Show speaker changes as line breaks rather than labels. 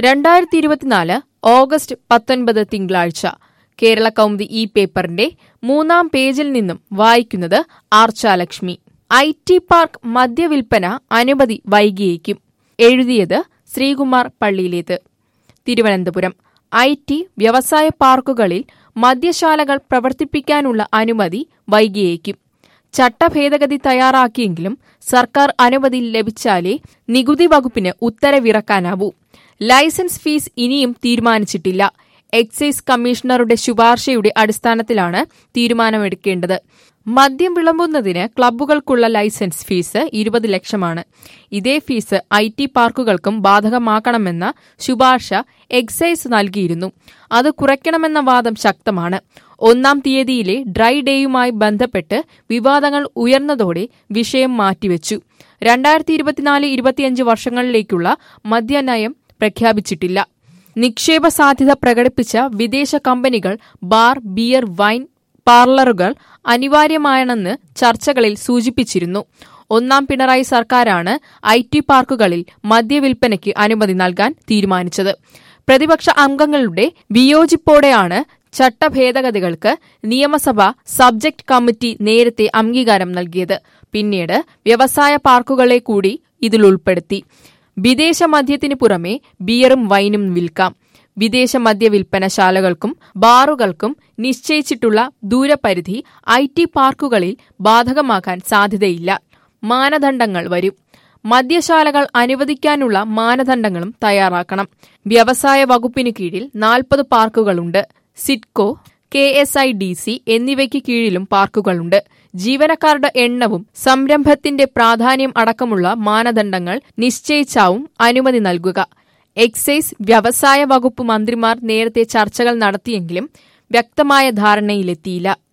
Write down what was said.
രണ്ടായിരത്തി ഇരുപത്തിനാല് ഓഗസ്റ്റ് പത്തൊൻപത് തിങ്കളാഴ്ച കേരള കൗമുദി ഈ പേപ്പറിന്റെ മൂന്നാം പേജിൽ നിന്നും വായിക്കുന്നത് ആർച്ചാലക്ഷ്മി ഐ ടി പാർക്ക് മദ്യവിൽപ്പന അനുമതി വൈകിയേക്കും എഴുതിയത് ശ്രീകുമാർ പള്ളിയിലേത് തിരുവനന്തപുരം ഐ ടി വ്യവസായ പാർക്കുകളിൽ മദ്യശാലകൾ പ്രവർത്തിപ്പിക്കാനുള്ള അനുമതി വൈകിയേക്കും ചട്ടഭേദഗതി തയ്യാറാക്കിയെങ്കിലും സർക്കാർ അനുമതി ലഭിച്ചാലേ നികുതി വകുപ്പിന് ഉത്തരവിറക്കാനാവൂ ലൈസൻസ് ഫീസ് ഇനിയും തീരുമാനിച്ചിട്ടില്ല എക്സൈസ് കമ്മീഷണറുടെ ശുപാർശയുടെ അടിസ്ഥാനത്തിലാണ് തീരുമാനമെടുക്കേണ്ടത് മദ്യം വിളമ്പുന്നതിന് ക്ലബ്ബുകൾക്കുള്ള ലൈസൻസ് ഫീസ് ഇരുപത് ലക്ഷമാണ് ഇതേ ഫീസ് ഐ ടി പാർക്കുകൾക്കും ബാധകമാക്കണമെന്ന ശുപാർശ എക്സൈസ് നൽകിയിരുന്നു അത് കുറയ്ക്കണമെന്ന വാദം ശക്തമാണ് ഒന്നാം തീയതിയിലെ ഡ്രൈ ഡേയുമായി ബന്ധപ്പെട്ട് വിവാദങ്ങൾ ഉയർന്നതോടെ വിഷയം മാറ്റിവെച്ചു രണ്ടായിരത്തി ഇരുപത്തിനാല് ഇരുപത്തിയഞ്ച് വർഷങ്ങളിലേക്കുള്ള മദ്യനയം പ്രഖ്യാപിച്ചിട്ടില്ല നിക്ഷേപ സാധ്യത പ്രകടിപ്പിച്ച വിദേശ കമ്പനികൾ ബാർ ബിയർ വൈൻ പാർലറുകൾ അനിവാര്യമാണെന്ന് ചർച്ചകളിൽ സൂചിപ്പിച്ചിരുന്നു ഒന്നാം പിണറായി സർക്കാരാണ് ഐ ടി പാർക്കുകളിൽ മദ്യവിൽപ്പനയ്ക്ക് അനുമതി നൽകാൻ തീരുമാനിച്ചത് പ്രതിപക്ഷ അംഗങ്ങളുടെ വിയോജിപ്പോടെയാണ് ചട്ടഭേദഗതികൾക്ക് നിയമസഭ സബ്ജക്ട് കമ്മിറ്റി നേരത്തെ അംഗീകാരം നൽകിയത് പിന്നീട് വ്യവസായ പാർക്കുകളെ കൂടി ഇതിൽ ഉൾപ്പെടുത്തി വിദേശ മദ്യത്തിന് പുറമെ ബിയറും വൈനും വിൽക്കാം വിദേശ മദ്യ വിൽപ്പനശാലകൾക്കും ബാറുകൾക്കും നിശ്ചയിച്ചിട്ടുള്ള ദൂരപരിധി ഐ ടി പാർക്കുകളിൽ ബാധകമാക്കാൻ സാധ്യതയില്ല മാനദണ്ഡങ്ങൾ വരും മദ്യശാലകൾ അനുവദിക്കാനുള്ള മാനദണ്ഡങ്ങളും തയ്യാറാക്കണം വ്യവസായ വകുപ്പിനു കീഴിൽ നാൽപ്പത് പാർക്കുകളുണ്ട് SIDCO K S I D C എന്നിവയ്ക്ക് കീഴിലും പാർക്കുകളുണ്ട് ജീവനക്കാരുടെ എണ്ണവും സംരംഭത്തിന്റെ പ്രാധാന്യം അടക്കമുള്ള മാനദണ്ഡങ്ങൾ നിശ്ചയിച്ചാവും അനുമതി നൽകുക എക്സൈസ് വ്യവസായ വകുപ്പ് മന്ത്രിമാർ നേരത്തെ ചർച്ചകൾ നടത്തിയെങ്കിലും വ്യക്തമായ ധാരണയിലെത്തിയില്ല